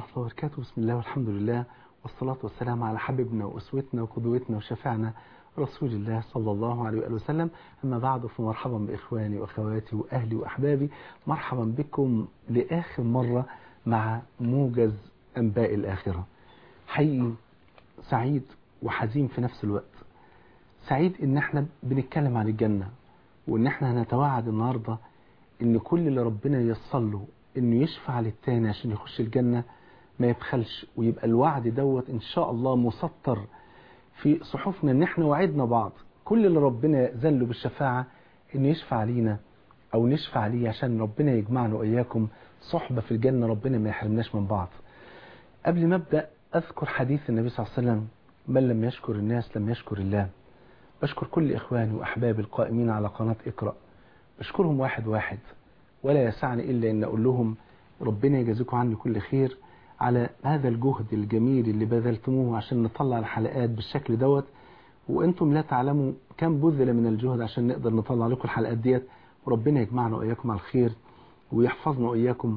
ورحمة الله وبركاته بسم الله والحمد لله والصلاة والسلام على حبيبنا وأسوتنا وقدوتنا وشفعنا رسول الله صلى الله عليه وآله وسلم أما بعد فمرحبا بإخواني وأخواتي وأهلي وأحبابي مرحبا بكم لآخر مرة مع موجز أنباء الآخرة حقيقي سعيد وحزين في نفس الوقت سعيد ان احنا بنتكلم عن الجنة وان احنا هنتوعد النهاردة ان كل اللي ربنا ييسر له انه يشفع للتاني عشان يخش الجنة ما يبخلش ويبقى الوعد دوت ان شاء الله مسطر في صحفنا ان احنا وعدنا بعض كل اللي ربنا يأذن له بالشفاعة انه يشفع لينا او نشفع ليه عشان ربنا يجمعنا واياكم صحبة في الجنة ربنا ما يحرمناش من بعض قبل ما ابدأ اذكر حديث النبي صلى الله عليه وسلم من لم يشكر الناس لم يشكر الله بشكر كل إخواني وأحبابي القائمين على قناة اقرأ بشكرهم واحد واحد ولا يسعني إلا أن أقول لهم ربنا يجازيكم عني كل خير على هذا الجهد الجميل اللي بذلتموه عشان نطلع الحلقات بالشكل دوت وانتم لا تعلموا كم بذل من الجهد عشان نقدر نطلع لكم الحلقات ديت وربنا يجمعنا وإياكم على الخير ويحفظنا وإياكم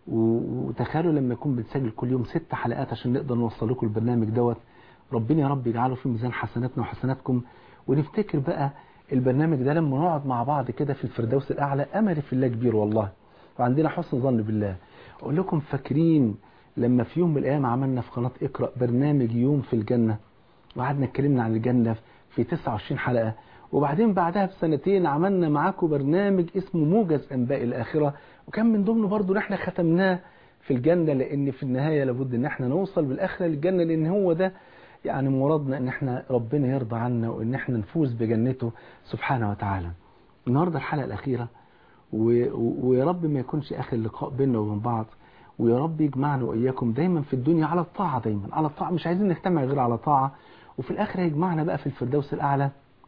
وتخيلوا لما يكون بنسجل كل يوم ست حلقات عشان نقدر نوصل لكم البرنامج دوت ربنا يا رب يجعله في ميزان حسناتنا وحسناتكم ونفتكر بقى البرنامج ده لما نقعد مع بعض كده في الفردوس الأعلى أمل في الله كبير والله وعندنا حسن ظن بالله أقول لكم فاكرين لما في يوم من الأيام عملنا في قناة اقرأ برنامج يوم في الجنة وقعدنا اتكلمنا عن الجنة في 29 حلقة وبعدين بعدها بسنتين عملنا معاكم برنامج اسمه موجز أنباء الآخرة وكان من ضمنه برضه احنا ختمناه في الجنة لأن في النهاية لابد ان احنا نوصل بالآخرة للجنة لأن هو ده يعني مرادنا ان احنا ربنا يرضى عنا وان احنا نفوز بجنته سبحانه وتعالى النهاردة الحلقة الأخيرة و... ويا رب ما يكونش آخر لقاء بيننا وبين بعض ويا رب يجمعنا وإياكم دايما في الدنيا على الطاعة دايما على الطاعة مش عايزين نجتمع غير على طاعة وفي الآخر يجمعنا بقى في الفردوس الأعلى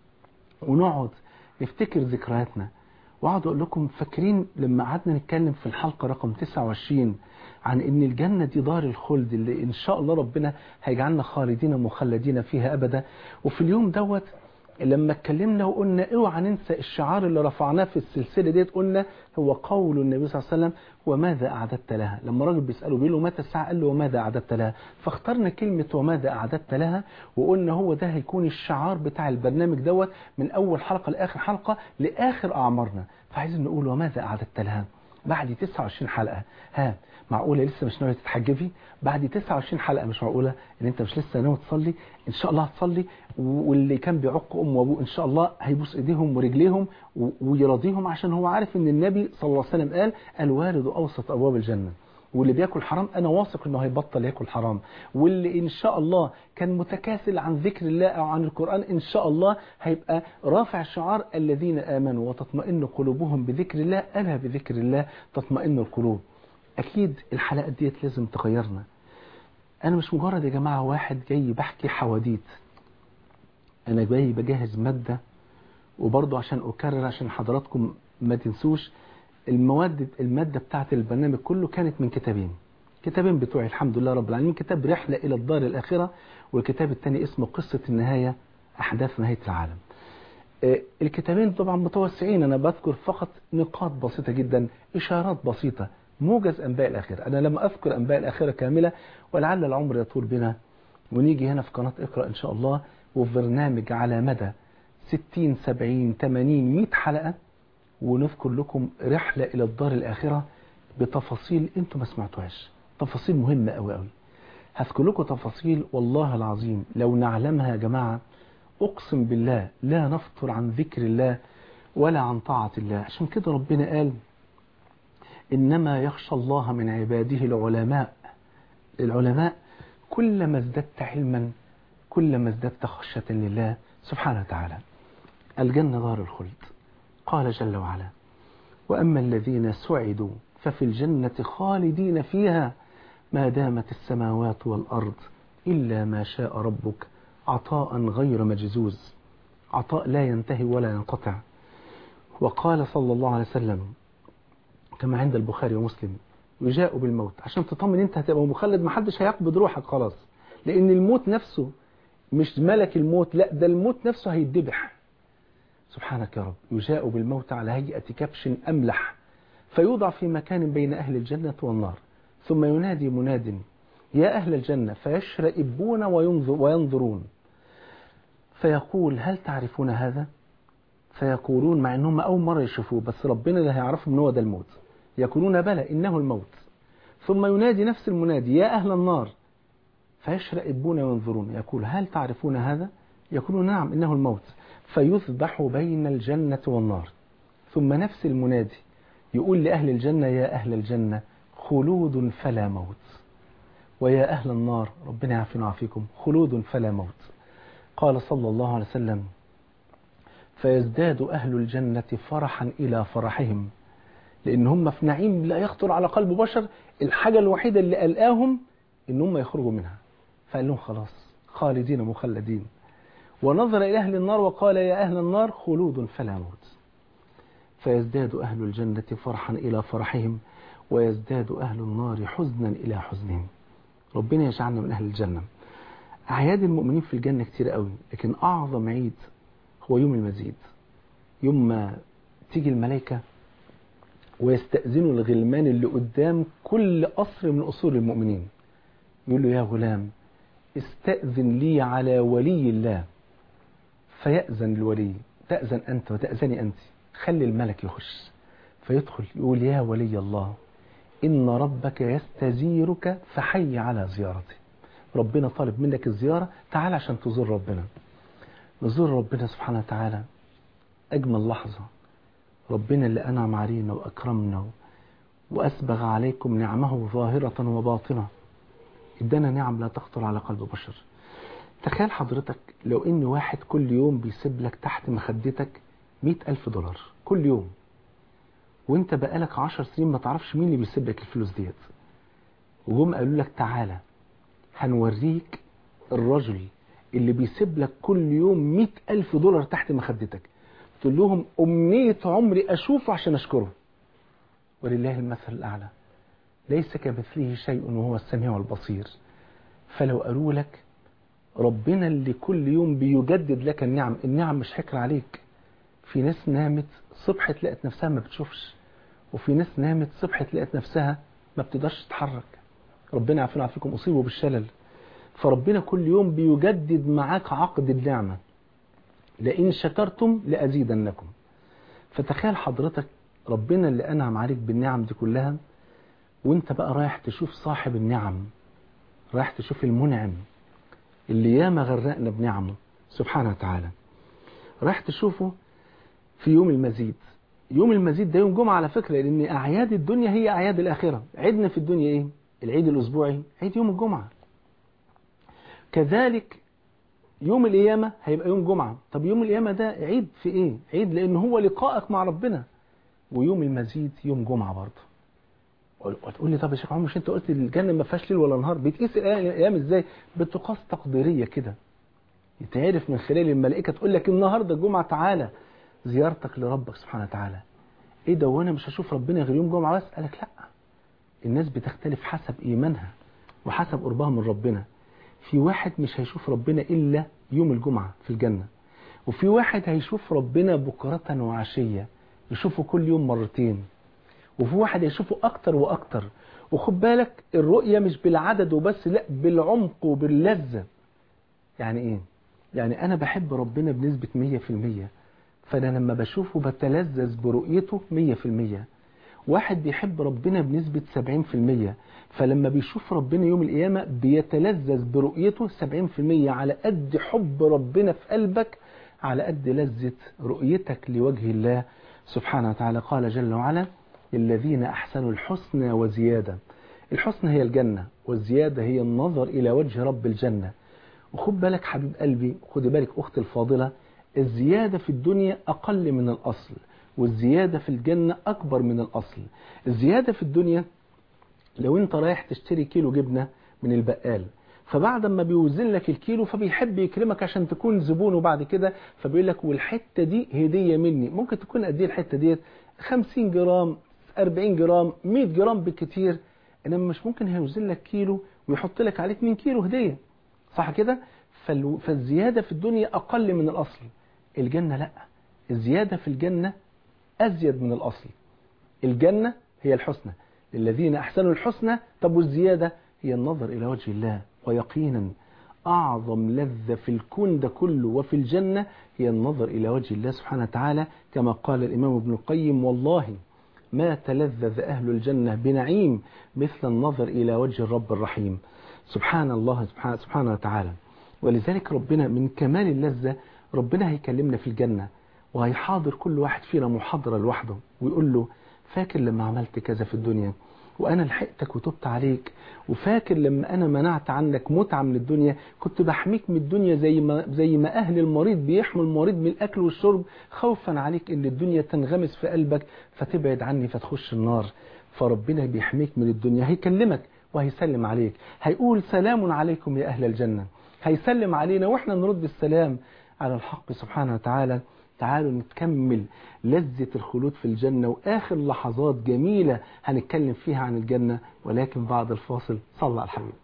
ونقعد نفتكر ذكرياتنا واقعد اقول لكم فاكرين لما قعدنا نتكلم في الحلقة رقم 29 عن ان الجنة دي دار الخلد اللي ان شاء الله ربنا هيجعلنا خالدين مخلدين فيها ابدا وفي اليوم دوت لما اتكلمنا وقلنا اوعى ننسى الشعار اللي رفعناه في السلسلة ديت قلنا هو قول النبي صلى الله عليه وسلم وماذا أعددت لها لما راجل بيسأله بيقول له متى الساعة قال له وماذا أعددت لها فاخترنا كلمة وماذا أعددت لها وقلنا هو ده هيكون الشعار بتاع البرنامج دوت من أول حلقة لآخر حلقة لآخر أعمارنا فعايزين نقول وماذا أعددت لها بعد 29 حلقة ها معقولة لسه مش ناوية تتحجبي بعد 29 حلقة مش معقولة ان انت مش لسه ناوي تصلي ان شاء الله هتصلي واللي كان بيعق امه وابوه ان شاء الله هيبوس ايديهم ورجليهم ويراضيهم عشان هو عارف ان النبي صلى الله عليه وسلم قال الوارد اوسط ابواب الجنة واللي بياكل حرام انا واثق انه هيبطل ياكل حرام واللي ان شاء الله كان متكاسل عن ذكر الله او عن القرآن ان شاء الله هيبقى رافع شعار الذين امنوا وتطمئن قلوبهم بذكر الله الا بذكر الله تطمئن القلوب اكيد الحلقات ديت لازم تغيرنا انا مش مجرد يا جماعة واحد جاي بحكي حواديت انا جاي بجهز مادة وبرضه عشان اكرر عشان حضراتكم ما تنسوش المواد المادة بتاعت البرنامج كله كانت من كتابين كتابين بتوعي الحمد لله رب العالمين كتاب رحلة الى الدار الاخرة والكتاب الثاني اسمه قصة النهاية احداث نهاية العالم الكتابين طبعا متوسعين انا بذكر فقط نقاط بسيطة جدا اشارات بسيطة موجز أنباء الآخرة أنا لما أذكر أنباء الآخرة كاملة ولعل العمر يطول بنا ونيجي هنا في قناة اقرأ إن شاء الله وفي برنامج على مدى 60 70 80 100 حلقة ونذكر لكم رحلة إلى الدار الآخرة بتفاصيل أنتم ما سمعتوهاش تفاصيل مهمة أوي أوي هذكر لكم تفاصيل والله العظيم لو نعلمها يا جماعة أقسم بالله لا نفطر عن ذكر الله ولا عن طاعة الله عشان كده ربنا قال إنما يخشى الله من عباده العلماء العلماء كلما ازددت علما كلما ازددت خشية لله سبحانه وتعالى الجنة دار الخلد قال جل وعلا وأما الذين سعدوا ففي الجنة خالدين فيها ما دامت السماوات والأرض إلا ما شاء ربك عطاء غير مجزوز عطاء لا ينتهي ولا ينقطع وقال صلى الله عليه وسلم كما عند البخاري ومسلم يجاء بالموت عشان تطمن انت هتبقى مخلد محدش هيقبض روحك خلاص لان الموت نفسه مش ملك الموت لا ده الموت نفسه هيدبح سبحانك يا رب يجاء بالموت على هيئة كبش أملح فيوضع في مكان بين أهل الجنة والنار ثم ينادي مناد يا أهل الجنة فيشرئبون وينظر وينظرون فيقول هل تعرفون هذا فيقولون مع أنهم أول مرة يشوفوه بس ربنا اللي هيعرفهم أنه ده الموت يقولون بلى إنه الموت ثم ينادي نفس المنادي يا أهل النار فيشرئبون وينظرون يقول هل تعرفون هذا يقولون نعم إنه الموت فيذبح بين الجنة والنار ثم نفس المنادي يقول لأهل الجنة يا أهل الجنة خلود فلا موت ويا أهل النار ربنا يعافينا ويعافيكم خلود فلا موت قال صلى الله عليه وسلم فيزداد أهل الجنة فرحا إلى فرحهم لأن هم في نعيم لا يخطر على قلب بشر الحاجة الوحيدة اللي قلقاهم إن هم يخرجوا منها فقال لهم خلاص خالدين مخلدين ونظر إلى أهل النار وقال يا أهل النار خلود فلا موت فيزداد أهل الجنة فرحا إلى فرحهم ويزداد أهل النار حزنا إلى حزنهم ربنا يجعلنا من أهل الجنة أعياد المؤمنين في الجنة كتير قوي لكن أعظم عيد هو يوم المزيد يوم ما تيجي الملائكة ويستأذنوا الغلمان اللي قدام كل قصر من قصور المؤمنين يقول له يا غلام استأذن لي على ولي الله فيأذن الولي تأذن أنت وتأذني أنت خلي الملك يخش فيدخل يقول يا ولي الله إن ربك يستزيرك فحي على زيارته ربنا طالب منك الزيارة تعال عشان تزور ربنا نزور ربنا سبحانه وتعالى أجمل لحظة ربنا اللي أنعم علينا وأكرمنا وأسبغ عليكم نعمه ظاهرة وباطنة ادانا نعم لا تخطر على قلب بشر تخيل حضرتك لو ان واحد كل يوم بيسيب لك تحت مخدتك مئة ألف دولار كل يوم وانت بقالك عشر سنين ما تعرفش مين اللي بيسيب لك الفلوس ديت وجم قالوا لك تعالى هنوريك الرجل اللي بيسيب لك كل يوم مئة ألف دولار تحت مخدتك تقول لهم أمنية عمري أشوفه عشان أشكره ولله المثل الأعلى ليس كمثله شيء وهو السميع البصير فلو قالوا لك ربنا اللي كل يوم بيجدد لك النعم النعم مش حكر عليك في ناس نامت صبحت لقت نفسها ما بتشوفش وفي ناس نامت صبحت لقت نفسها ما بتقدرش تتحرك ربنا يعافينا ويعافيكم أصيبوا بالشلل فربنا كل يوم بيجدد معاك عقد النعمة لئن شكرتم لأزيدنكم فتخيل حضرتك ربنا اللي أنعم عليك بالنعم دي كلها وانت بقى رايح تشوف صاحب النعم رايح تشوف المنعم اللي ياما غرقنا بنعمه سبحانه وتعالى رايح تشوفه في يوم المزيد يوم المزيد ده يوم جمعة على فكرة لأن أعياد الدنيا هي أعياد الآخرة عيدنا في الدنيا إيه؟ العيد الأسبوعي عيد يوم الجمعة كذلك يوم القيامة هيبقى يوم جمعة طب يوم القيامة ده عيد في إيه؟ عيد لأن هو لقائك مع ربنا ويوم المزيد يوم جمعة برضه وتقول لي طب يا شيخ عمر مش انت قلت الجنه ما فيهاش ليل ولا نهار بتقيس الايام ازاي بتقاس تقديريه كده يتعرف من خلال الملائكه تقول لك النهارده الجمعه تعالى زيارتك لربك سبحانه وتعالى ايه ده وانا مش هشوف ربنا غير يوم جمعه بس قالك لا الناس بتختلف حسب ايمانها وحسب قربها من ربنا في واحد مش هيشوف ربنا الا يوم الجمعه في الجنه وفي واحد هيشوف ربنا بكره وعشيه يشوفه كل يوم مرتين وفي واحد يشوفه أكتر وأكتر وخد بالك الرؤية مش بالعدد وبس لا بالعمق وباللذة يعني إيه؟ يعني أنا بحب ربنا بنسبة مية في المية فأنا لما بشوفه بتلذذ برؤيته مية في المية واحد بيحب ربنا بنسبة سبعين في المية فلما بيشوف ربنا يوم القيامة بيتلذذ برؤيته سبعين في المية على قد حب ربنا في قلبك على قد لذة رؤيتك لوجه الله سبحانه وتعالى قال جل وعلا للذين أحسنوا الحسنى وزيادة الحسنى هي الجنة والزيادة هي النظر إلى وجه رب الجنة وخد بالك حبيب قلبي خد بالك أختي الفاضلة الزيادة في الدنيا أقل من الأصل والزيادة في الجنة أكبر من الأصل الزيادة في الدنيا لو أنت رايح تشتري كيلو جبنة من البقال فبعد ما بيوزن لك الكيلو فبيحب يكرمك عشان تكون زبونه بعد كده فبيقول لك والحتة دي هدية مني ممكن تكون قد ايه الحتة ديت 50 جرام 40 جرام 100 جرام بالكتير انما مش ممكن هيوزن لك كيلو ويحط لك عليه 2 كيلو هديه صح كده فال... فالزياده في الدنيا اقل من الاصل الجنه لا الزياده في الجنه ازيد من الاصل الجنه هي الحسنى للذين احسنوا الحسنى طب والزياده هي النظر إلى وجه الله ويقينا أعظم لذة في الكون ده كله وفي الجنة هي النظر إلى وجه الله سبحانه وتعالى كما قال الإمام ابن القيم والله ما تلذذ أهل الجنة بنعيم مثل النظر إلى وجه الرب الرحيم سبحان الله سبحانه, سبحانه وتعالى ولذلك ربنا من كمال اللذة ربنا هيكلمنا في الجنة وهيحاضر كل واحد فينا محاضرة لوحده ويقول له فاكر لما عملت كذا في الدنيا وأنا لحقتك وتبت عليك وفاكر لما أنا منعت عنك متعة من الدنيا كنت بحميك من الدنيا زي ما, زي ما أهل المريض بيحموا المريض من الأكل والشرب خوفا عليك إن الدنيا تنغمس في قلبك فتبعد عني فتخش النار فربنا بيحميك من الدنيا هيكلمك وهيسلم عليك هيقول سلام عليكم يا أهل الجنة هيسلم علينا وإحنا نرد السلام على الحق سبحانه وتعالى تعالوا نكمل لذة الخلود في الجنة وآخر لحظات جميلة هنتكلم فيها عن الجنة ولكن بعد الفاصل صلى على الحبيب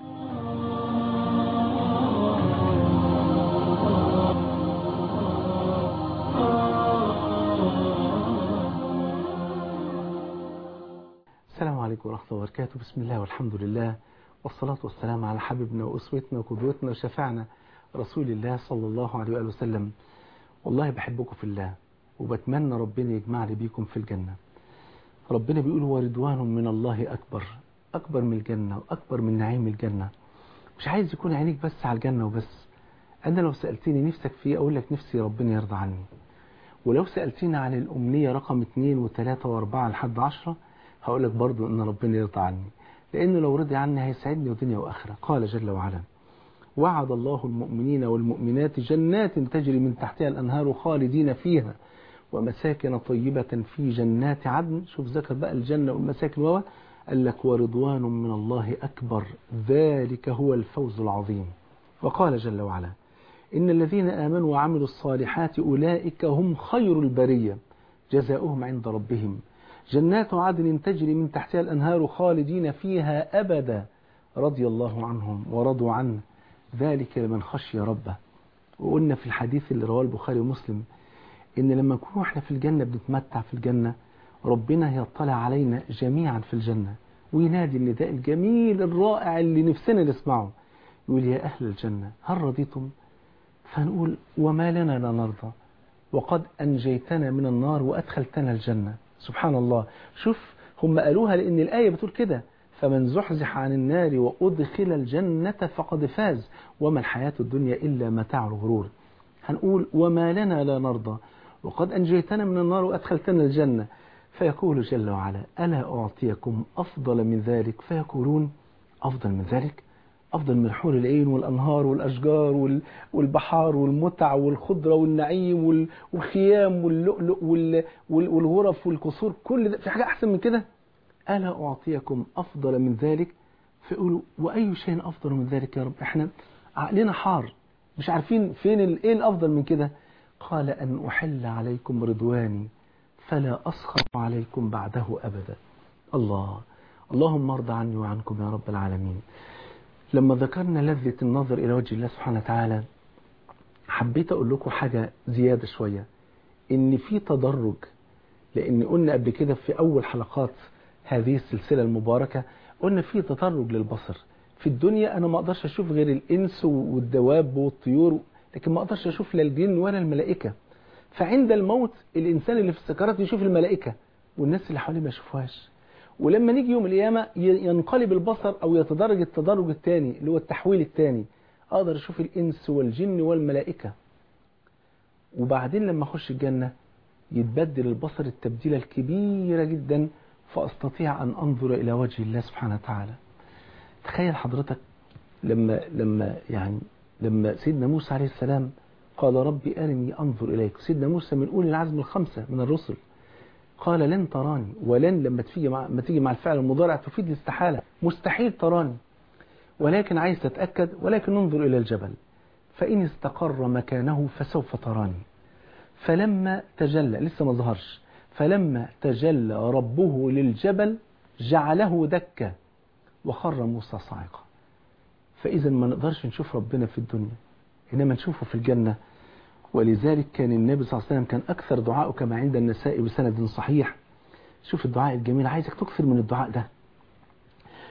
السلام عليكم ورحمة الله وبركاته بسم الله والحمد لله والصلاة والسلام على حبيبنا وأسوتنا وقدوتنا وشفعنا رسول الله صلى الله عليه وآله وسلم والله بحبكم في الله وبتمنى ربنا يجمعني بيكم في الجنة ربنا بيقول ورضوان من الله أكبر أكبر من الجنة وأكبر من نعيم الجنة مش عايز يكون عينيك بس على الجنة وبس أنا لو سألتني نفسك فيه أقول لك نفسي ربنا يرضى عني ولو سألتني عن الأمنية رقم اتنين وتلاتة واربعة لحد عشرة هقول لك برضو أن ربنا يرضى عني لأنه لو رضي عني هيسعدني ودنيا وآخرة قال جل وعلا وعد الله المؤمنين والمؤمنات جنات تجري من تحتها الأنهار خالدين فيها ومساكن طيبة في جنات عدن شوف ذكر بقى الجنة والمساكن وهو قال لك ورضوان من الله أكبر ذلك هو الفوز العظيم وقال جل وعلا إن الذين آمنوا وعملوا الصالحات أولئك هم خير البرية جزاؤهم عند ربهم جنات عدن تجري من تحتها الأنهار خالدين فيها أبدا رضي الله عنهم ورضوا عنه ذلك لمن خشي ربه وقلنا في الحديث اللي رواه البخاري ومسلم ان لما نكون احنا في الجنة بنتمتع في الجنة ربنا يطلع علينا جميعا في الجنة وينادي النداء الجميل الرائع اللي نفسنا نسمعه يقول يا أهل الجنة هل رضيتم فنقول وما لنا لا نرضى وقد أنجيتنا من النار وأدخلتنا الجنة سبحان الله شوف هم قالوها لأن الآية بتقول كده فمن زحزح عن النار وأدخل الجنة فقد فاز وما الحياة الدنيا إلا متاع الغرور هنقول وما لنا لا نرضى وقد أنجيتنا من النار وأدخلتنا الجنة فيقول جل وعلا ألا أعطيكم أفضل من ذلك فيقولون أفضل من ذلك أفضل من حور العين والأنهار والأشجار والبحار والمتع والخضرة والنعيم والخيام واللؤلؤ والغرف والقصور كل ده في حاجة أحسن من كده ألا أعطيكم أفضل من ذلك فيقولوا وأي شيء أفضل من ذلك يا رب إحنا عقلنا حار مش عارفين فين إيه الأفضل من كده قال أن أحل عليكم رضواني فلا أسخط عليكم بعده أبدا الله اللهم ارضى عني وعنكم يا رب العالمين لما ذكرنا لذة النظر إلى وجه الله سبحانه وتعالى حبيت أقول لكم حاجة زيادة شوية إن في تدرج لأن قلنا قبل كده في أول حلقات هذه السلسلة المباركة قلنا في تدرج للبصر في الدنيا أنا ما أقدرش أشوف غير الإنس والدواب والطيور لكن ما أقدرش أشوف لا الجن ولا الملائكة فعند الموت الإنسان اللي في السكرات يشوف الملائكة والناس اللي حواليه ما يشوفوهاش ولما نيجي يوم القيامة ينقلب البصر أو يتدرج التدرج الثاني اللي هو التحويل الثاني أقدر أشوف الإنس والجن والملائكة وبعدين لما أخش الجنة يتبدل البصر التبديلة الكبيرة جدا فأستطيع أن أنظر إلى وجه الله سبحانه وتعالى تخيل حضرتك لما لما يعني لما سيدنا موسى عليه السلام قال ربي أرني أنظر إليك سيدنا موسى من أولي العزم الخمسة من الرسل قال لن تراني ولن لما تيجي مع ما تيجي مع الفعل المضارع تفيد الاستحالة مستحيل تراني ولكن عايز تتأكد ولكن انظر إلى الجبل فإن استقر مكانه فسوف تراني فلما تجلى لسه ما ظهرش فلما تجلى ربه للجبل جعله دكا وخر موسى صاعقا فإذا ما نقدرش نشوف ربنا في الدنيا إنما نشوفه في الجنة ولذلك كان النبي صلى الله عليه وسلم كان أكثر دعائه كما عند النساء بسند صحيح شوف الدعاء الجميل عايزك تكثر من الدعاء ده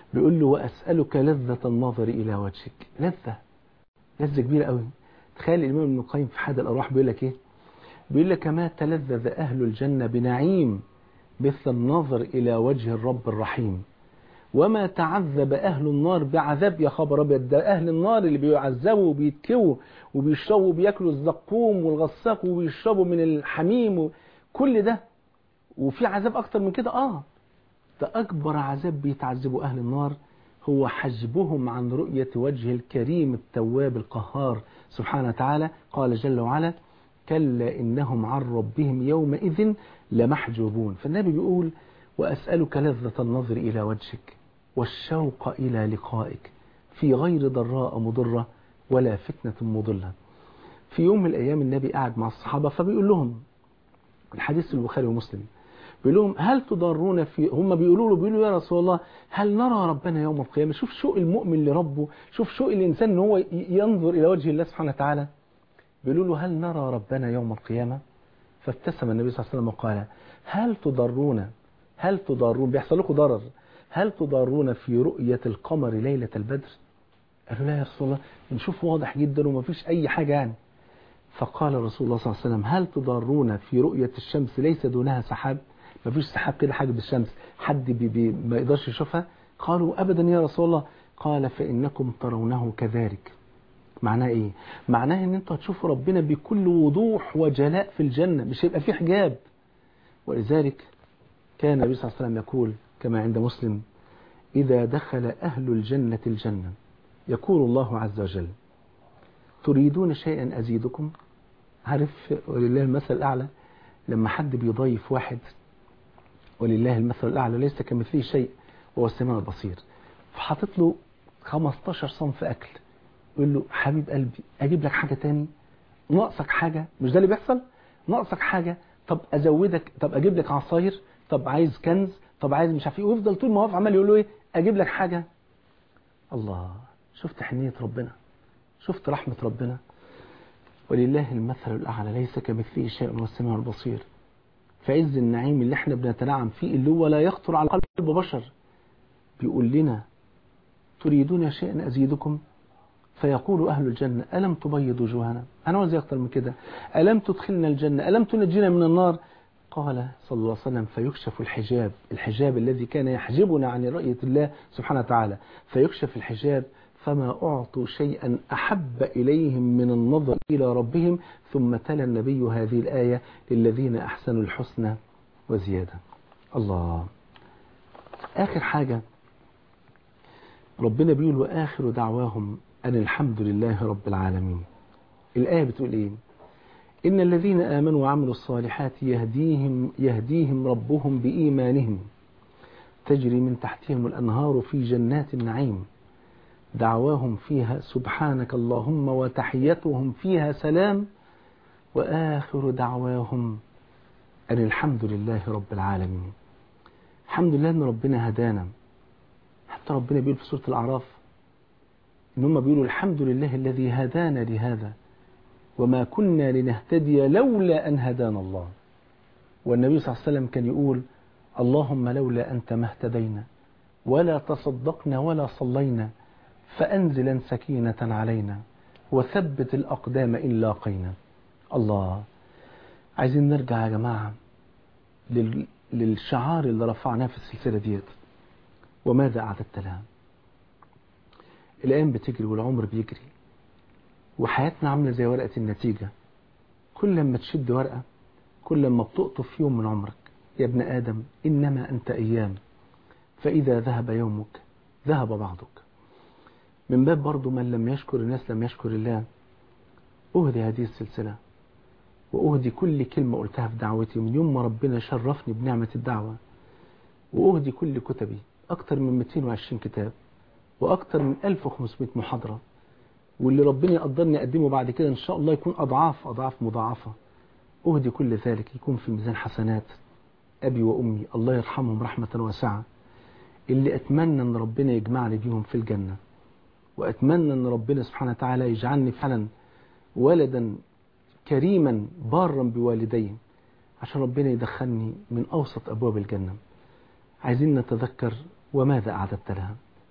بيقول له وأسألك لذة النظر إلى وجهك لذة لذة كبيرة قوي تخيل الإمام ابن القيم في حاد الأرواح بيقول لك إيه بيقول لك ما تلذذ أهل الجنة بنعيم مثل النظر إلى وجه الرب الرحيم وما تعذب أهل النار بعذاب يا خبر أبيض ده أهل النار اللي بيعذبوا وبيتكوا وبيشربوا وبياكلوا الزقوم والغساق وبيشربوا من الحميم كل ده وفي عذاب أكتر من كده آه ده أكبر عذاب بيتعذبوا أهل النار هو حجبهم عن رؤية وجه الكريم التواب القهار سبحانه وتعالى قال جل وعلا كلا إنهم عن ربهم يومئذ لمحجوبون فالنبي بيقول وأسألك لذة النظر إلى وجهك والشوق إلى لقائك في غير ضراء مضرة ولا فتنة مضلة في يوم من الأيام النبي قاعد مع الصحابة فبيقول لهم الحديث البخاري ومسلم بيقول لهم هل تضرون في هم بيقولوا له بيقولوا يا رسول الله هل نرى ربنا يوم القيامة شوف شوق المؤمن لربه شوف شوق الإنسان ان هو ينظر إلى وجه الله سبحانه وتعالى بيقولوا له هل نرى ربنا يوم القيامة فابتسم النبي صلى الله عليه وسلم وقال هل تضرون هل تضرون بيحصل لكم ضرر هل تضرون في رؤية القمر ليلة البدر قالوا لا يا رسول الله نشوف واضح جدا وما فيش أي حاجة يعني فقال رسول الله صلى الله عليه وسلم هل تضرون في رؤية الشمس ليس دونها سحاب ما فيش سحاب كده حاجب الشمس حد بي بي ما يقدرش يشوفها قالوا أبدا يا رسول الله قال فإنكم ترونه كذلك معناه ايه معناه ان انتوا هتشوفوا ربنا بكل وضوح وجلاء في الجنة مش هيبقى في حجاب ولذلك كان النبي صلى الله عليه وسلم يقول كما عند مسلم إذا دخل أهل الجنة الجنة يقول الله عز وجل تريدون شيئا أزيدكم عارف ولله المثل الأعلى لما حد بيضيف واحد ولله المثل الأعلى ليس كمثله شيء وهو السميع البصير فحاطط له 15 صنف أكل يقول له حبيب قلبي أجيب لك حاجة تاني ناقصك حاجة مش ده اللي بيحصل ناقصك حاجة طب أزودك طب أجيب لك عصاير طب عايز كنز طب عايز مش عارف ايه ويفضل طول ما هو عمال يقول له ايه اجيب لك حاجة الله شفت حنية ربنا شفت رحمة ربنا ولله المثل الأعلى ليس كمثله شيء من السميع البصير فعز النعيم اللي احنا بنتنعم فيه اللي هو لا يخطر على قلب بشر بيقول لنا تريدون شيئا أزيدكم فيقول أهل الجنة ألم تبيض وجوهنا أنا عاوز أكتر من كده ألم تدخلنا الجنة ألم تنجينا من النار قال صلى الله عليه وسلم فيكشف الحجاب الحجاب الذي كان يحجبنا عن رؤية الله سبحانه وتعالى فيكشف الحجاب فما أعطوا شيئا أحب إليهم من النظر إلى ربهم ثم تلا النبي هذه الآية للذين أحسنوا الحسنى وزيادة الله آخر حاجة ربنا بيقول وآخر دعواهم أن الحمد لله رب العالمين الآية بتقول إيه إن الذين آمنوا وعملوا الصالحات يهديهم, يهديهم ربهم بإيمانهم تجري من تحتهم الأنهار في جنات النعيم دعواهم فيها سبحانك اللهم وتحيتهم فيها سلام وآخر دعواهم أن الحمد لله رب العالمين الحمد لله أن ربنا هدانا حتى ربنا بيقول في سورة الأعراف إن هم بيقولوا الحمد لله الذي هدانا لهذا وما كنا لنهتدي لولا أن هدانا الله والنبي صلى الله عليه وسلم كان يقول اللهم لولا أنت ما اهتدينا ولا تصدقنا ولا صلينا فأنزلا سكينة علينا وثبت الأقدام إن لاقينا الله عايزين نرجع يا جماعة لل... للشعار اللي رفعناه في السلسلة ديت وماذا أعددت لها الأيام بتجري والعمر بيجري وحياتنا عاملة زي ورقة النتيجة كل لما تشد ورقة كل لما بتقطف يوم من عمرك يا ابن آدم إنما أنت أيام فإذا ذهب يومك ذهب بعضك من باب برضو من لم يشكر الناس لم يشكر الله أهدي هذه السلسلة وأهدي كل كلمة قلتها في دعوتي من يوم ما ربنا شرفني بنعمة الدعوة وأهدي كل كتبي أكتر من 220 كتاب وأكتر من 1500 محاضرة واللي ربنا يقدرني أقدمه بعد كده إن شاء الله يكون أضعاف أضعاف مضاعفة أهدي كل ذلك يكون في ميزان حسنات أبي وأمي الله يرحمهم رحمة واسعة اللي أتمنى أن ربنا يجمعني بيهم في الجنة وأتمنى أن ربنا سبحانه وتعالى يجعلني فعلا ولدا كريما بارا بوالدي عشان ربنا يدخلني من أوسط أبواب الجنة عايزين نتذكر وماذا أعددت لها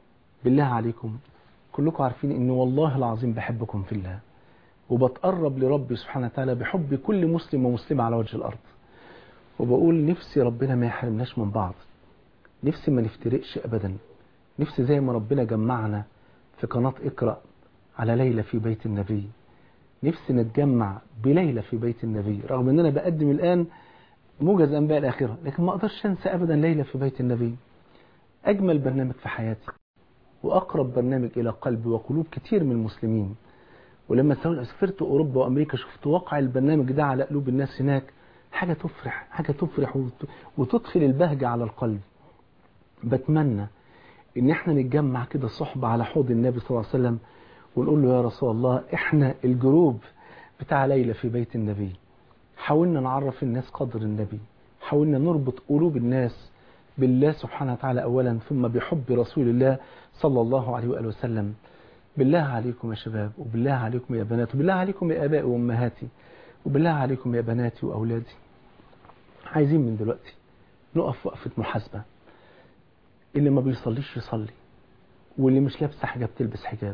بالله عليكم كلكم عارفين ان والله العظيم بحبكم في الله وبتقرب لربي سبحانه وتعالى بحب كل مسلم ومسلمة على وجه الأرض وبقول نفسي ربنا ما يحرمناش من بعض نفسي ما نفترقش أبدا نفسي زي ما ربنا جمعنا في قناة اقرأ على ليلة في بيت النبي نفسي نتجمع بليلة في بيت النبي رغم ان انا بقدم الآن موجز أنباء الآخرة لكن ما أقدرش أنسى أبدا ليلة في بيت النبي أجمل برنامج في حياتي وأقرب برنامج إلى قلب وقلوب كتير من المسلمين ولما سافرت أوروبا وأمريكا شفت واقع البرنامج ده على قلوب الناس هناك حاجة تفرح حاجة تفرح وتدخل البهجة على القلب بتمنى ان احنا نتجمع كده صحبة على حوض النبي صلى الله عليه وسلم ونقول له يا رسول الله احنا الجروب بتاع ليلة في بيت النبي حاولنا نعرف الناس قدر النبي حاولنا نربط قلوب الناس بالله سبحانه وتعالى أولا ثم بحب رسول الله صلى الله عليه وآله وسلم بالله عليكم يا شباب وبالله عليكم يا بنات وبالله عليكم يا آبائي وأمهاتي وبالله عليكم يا بناتي وأولادي عايزين من دلوقتي نقف وقفة محاسبة اللي ما بيصليش يصلي واللي مش لابسه حجاب تلبس حجاب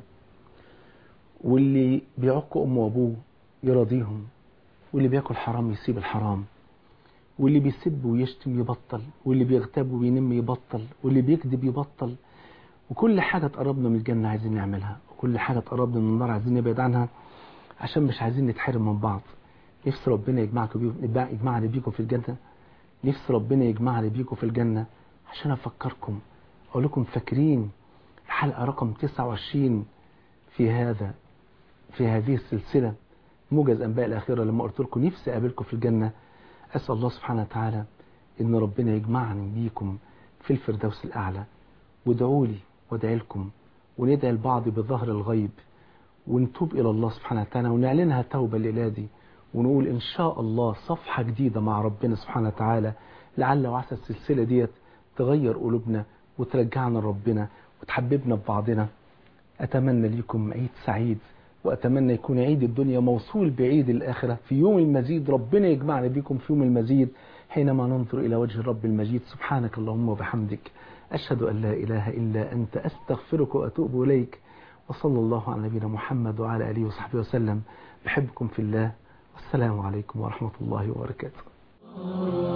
واللي بيعق أمه وأبوه يراضيهم واللي بياكل حرام يسيب الحرام واللي بيسب ويشتم يبطل واللي بيغتاب وبينم يبطل واللي بيكذب يبطل وكل حاجة تقربنا من الجنة عايزين نعملها وكل حاجة تقربنا من النار عايزين نبعد عنها عشان مش عايزين نتحرم من بعض نفس ربنا يجمعكم بيكم يجمعنا بيكم في الجنة نفس ربنا يجمعنا بيكم في الجنة عشان أفكركم أقول لكم فاكرين الحلقة رقم 29 في هذا في هذه السلسلة موجز أنباء الآخرة لما قلت لكم نفسي أقابلكم في الجنة أسأل الله سبحانه وتعالى إن ربنا يجمعني بيكم في الفردوس الأعلى وادعوا لي وادعي لكم وندعي البعض بظهر الغيب ونتوب إلى الله سبحانه وتعالى ونعلنها توبة الليلة دي ونقول إن شاء الله صفحة جديدة مع ربنا سبحانه وتعالى لعل وعسى السلسلة ديت تغير قلوبنا وترجعنا لربنا وتحببنا ببعضنا أتمنى لكم عيد سعيد وأتمنى يكون عيد الدنيا موصول بعيد الآخرة في يوم المزيد ربنا يجمعنا بكم في يوم المزيد حينما ننظر إلى وجه الرب المجيد سبحانك اللهم وبحمدك أشهد أن لا إله إلا أنت أستغفرك وأتوب إليك وصلى الله على نبينا محمد وعلى آله وصحبه وسلم بحبكم في الله والسلام عليكم ورحمة الله وبركاته